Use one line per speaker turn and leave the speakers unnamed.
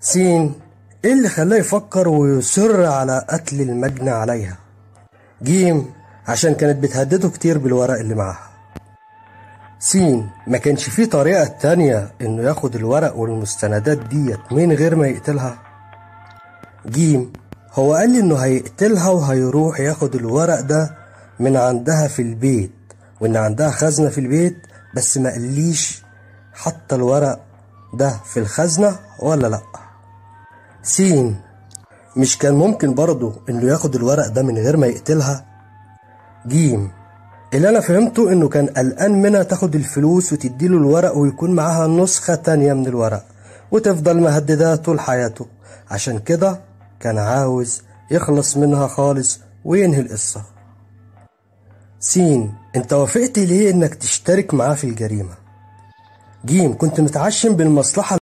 سين ايه اللي خلاه يفكر ويصر على قتل المجني عليها جيم عشان كانت بتهدده كتير بالورق اللي معاها سين ما كانش فيه طريقة تانية انه ياخد الورق والمستندات ديت من غير ما يقتلها جيم هو قال لي انه هيقتلها وهيروح ياخد الورق ده من عندها في البيت وان عندها خزنة في البيت بس ما قاليش حتى الورق ده في الخزنة ولا لأ سين مش كان ممكن برضه انه ياخد الورق ده من غير ما يقتلها جيم اللي انا فهمته انه كان قلقان منها تاخد الفلوس وتديله الورق ويكون معاها نسخة تانية من الورق وتفضل مهدداه طول حياته عشان كده كان عاوز يخلص منها خالص وينهي القصة سين انت وافقت ليه انك تشترك معاه في الجريمة جيم كنت متعشم بالمصلحة